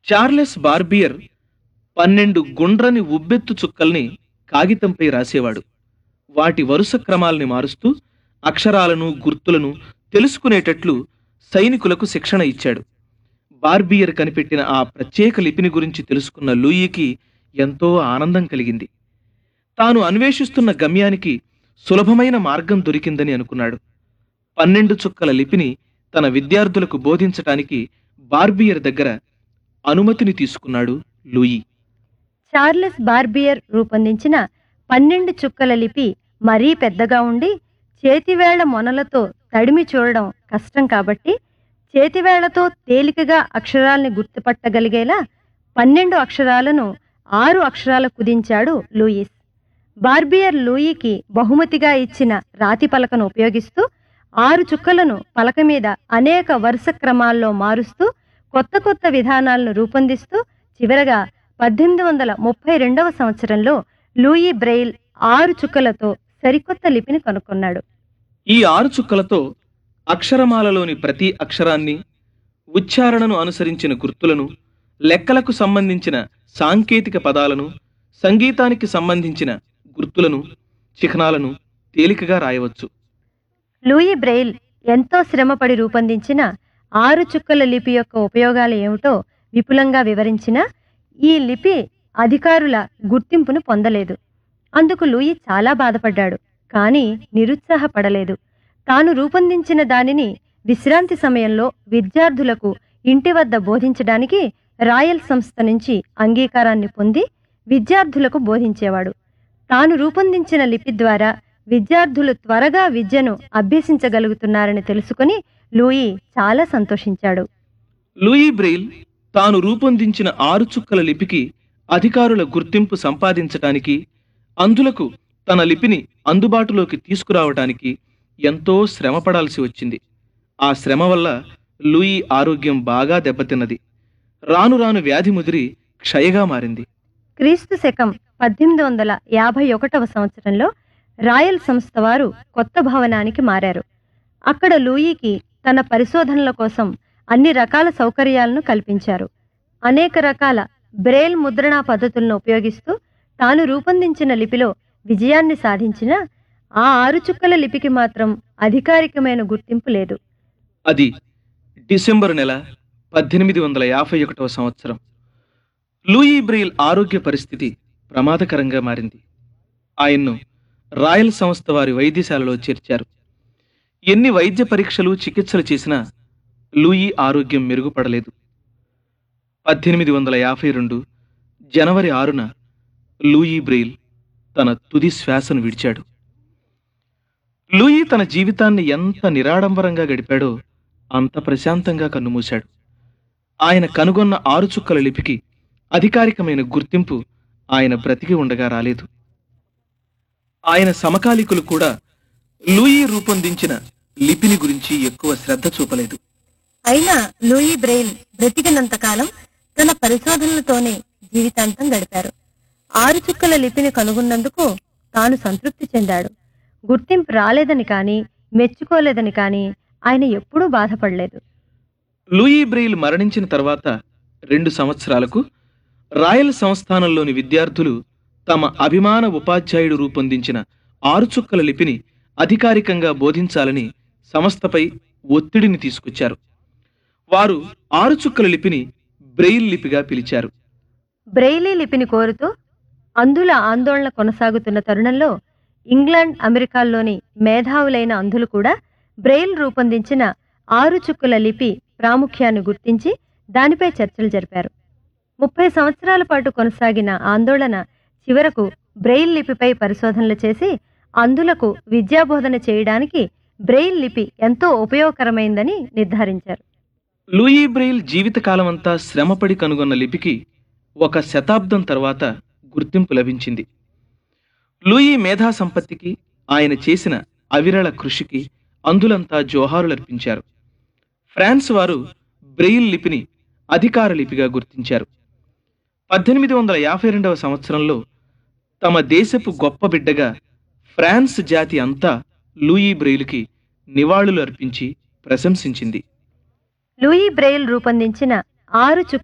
Charles బార్బియర్ పన్నెండు గుండ్రని ఉబ్బెత్తు చుక్కల్ని కాగితంపై రాసేవాడు వాటి వరుస క్రమాల్ని మారుస్తూ అక్షరాలను గుర్తులను తెలుసుకునేటట్లు సైనికులకు శిక్షణ ఇచ్చాడు బార్బియర్ కనిపెట్టిన ఆ ప్రత్యేక లిపిని గురించి తెలుసుకున్న లూయికి ఎంతో ఆనందం కలిగింది తాను అన్వేషిస్తున్న గమ్యానికి సులభమైన మార్గం దొరికిందని అనుకున్నాడు పన్నెండు చుక్కల లిపిని తన విద్యార్థులకు బోధించటానికి బార్బియర్ దగ్గర అనుమతిని తీసుకున్నాడు లూయి చార్లెస్ బార్బియర్ రూపొందించిన పన్నెండు చుక్కల లిపి మరీ పెద్దగా ఉండి చేతివేళ్ల మొనలతో తడిమి చూడడం కష్టం కాబట్టి చేతివేళ్లతో తేలికగా అక్షరాల్ని గుర్తుపట్టగలిగేలా పన్నెండు అక్షరాలను ఆరు అక్షరాలు కుదించాడు లూయిస్ బార్బియర్ లూయికి బహుమతిగా ఇచ్చిన రాతి పలకను ఉపయోగిస్తూ ఆరు చుక్కలను పలక మీద అనేక వరుస క్రమాల్లో మారుస్తూ కొత్త కొత్త విధానాలను రూపొందిస్తూ చివరగా పద్దెనిమిది వందల ముప్పై రెండవ సంవత్సరంలో లూయి బ్రెయిల్ ఆరు చుక్కలతో సరికొత్త లిపిని కనుగొన్నాడు ఈ ఆరు చుక్కలతో అక్షరమాలలోని ప్రతి అక్షరాన్ని ఉచ్చారణను అనుసరించిన గుర్తులను లెక్కలకు సంబంధించిన సాంకేతిక పదాలను సంగీతానికి సంబంధించిన గుర్తులను చిహ్నాలను తేలికగా రాయవచ్చు లూయి బ్రెయిల్ ఎంతో శ్రమపడి రూపొందించిన ఆరు చుక్కల లిపి యొక్క ఉపయోగాలు ఏమిటో విపులంగా వివరించిన ఈ లిపి అధికారుల గుర్తింపును పొందలేదు అందుకు లూయి చాలా బాధపడ్డాడు కానీ నిరుత్సాహపడలేదు తాను రూపొందించిన దానిని విశ్రాంతి సమయంలో విద్యార్థులకు ఇంటి వద్ద బోధించడానికి రాయల్ సంస్థ నుంచి అంగీకారాన్ని పొంది విద్యార్థులకు బోధించేవాడు తాను రూపొందించిన లిపి ద్వారా విద్యార్థులు త్వరగా విద్యను అభ్యసించగలుగుతున్నారని తెలుసుకుని లూయి చాలా సంతోషించాడు లూయి బ్రెయిల్ తాను రూపొందించిన ఆరు చుక్కల లిపికి అధికారుల గుర్తింపు సంపాదించటానికి అందులకు తన లిపిని అందుబాటులోకి తీసుకురావటానికి ఎంతో శ్రమపడాల్సి వచ్చింది ఆ శ్రమ వల్ల లూయి ఆరోగ్యం బాగా దెబ్బతిన్నది రాను రాను వ్యాధి ముదిరి క్షయగా మారింది క్రీస్తు శకం పద్దెనిమిది వందల యాభై ఒకటవ సంవత్సరంలో రాయల్ సంస్థ వారు కొత్త భవనానికి మారారు అక్కడ లూయికి తన పరిశోధనల కోసం అన్ని రకాల సౌకర్యాలను కల్పించారు అనేక రకాల బ్రేల్ ముద్రణా పద్ధతులను ఉపయోగిస్తూ తాను రూపొందించిన లిపిలో విజయాన్ని సాధించిన ఆ ఆరు చుక్కల లిపికి మాత్రం అధికారికమైన గుర్తింపు లేదు అది డిసెంబర్ నెల పద్దెనిమిది వందల యాభై ఒకటవ సంవత్సరం లూయి బ్రెయిల్ ఆరోగ్య పరిస్థితి ప్రమాదకరంగా మారింది ఆయన్ను రాయల్ సంస్థ వారి వైద్యశాలలో చేర్చారు ఎన్ని వైద్య పరీక్షలు చికిత్సలు చేసినా లూయి ఆరోగ్యం మెరుగుపడలేదు పద్దెనిమిది వందల యాభై రెండు జనవరి ఆరున లూయి బ్రెయిల్ తన తుది శ్వాసను విడిచాడు లూయి తన జీవితాన్ని ఎంత నిరాడంబరంగా గడిపాడో అంత ప్రశాంతంగా కన్నుమూశాడు ఆయన కనుగొన్న ఆరు చుక్కల లిపికి అధికారికమైన గుర్తింపు ఆయన బ్రతికి ఉండగా రాలేదు ఆయన సమకాలీకులు కూడా లూయి రూపొందించిన లిపిని గురించి ఎక్కువ శ్రద్ధ చూపలేదు అయినా లూయి బ్రెయిల్ బ్రతికినంత కాలం తన పరిశోధనలతోనే జీవితాంతం గడిపారు ఆరు చుక్కల లిపిని కనుగొన్నందుకు తాను సంతృప్తి చెందాడు గుర్తింపు రాలేదని కానీ మెచ్చుకోలేదని కానీ ఆయన ఎప్పుడూ బాధపడలేదు లూయి బ్రెయిల్ మరణించిన తర్వాత రెండు సంవత్సరాలకు రాయల్ సంస్థానంలోని విద్యార్థులు తమ అభిమాన ఉపాధ్యాయుడు రూపొందించిన ఆరు చుక్కల లిపిని అధికారికంగా బోధించాలని సంస్థపై ఒత్తిడిని తీసుకొచ్చారు వారు ఆరు చుక్కల లిపిని బ్రెయిల్ లిపిగా పిలిచారు బ్రెయిలీ లిపిని కోరుతూ అంధుల ఆందోళన కొనసాగుతున్న తరుణంలో ఇంగ్లాండ్ అమెరికాల్లోని మేధావులైన అంధులు కూడా బ్రెయిల్ రూపొందించిన ఆరు చుక్కుల లిపి ప్రాముఖ్యాన్ని గుర్తించి దానిపై చర్చలు జరిపారు ముప్పై సంవత్సరాల పాటు కొనసాగిన ఆందోళన చివరకు బ్రెయిల్ లిపిపై పరిశోధనలు చేసి అంధులకు విద్యాబోధన చేయడానికి బ్రెయిల్ లిపి ఎంతో ఉపయోగకరమైందని నిర్ధారించారు లూయి బ్రెయిల్ జీవితకాలమంతా శ్రమపడి కనుగొన్న లిపికి ఒక శతాబ్దం తర్వాత గుర్తింపు లభించింది లూయి మేధా సంపత్తికి ఆయన చేసిన అవిరళ కృషికి అందులంతా జోహారులర్పించారు ఫ్రాన్స్ వారు బ్రెయిల్ లిపిని అధికార లిపిగా గుర్తించారు పద్దెనిమిది వందల యాభై రెండవ సంవత్సరంలో తమ దేశపు గొప్ప బిడ్డగా ఫ్రాన్స్ జాతి అంతా లూయి బ్రెయిల్కి నివాళులు అర్పించి ప్రశంసించింది లూయి బ్రెయిల్ రూపొందించిన ఆరు చుక్క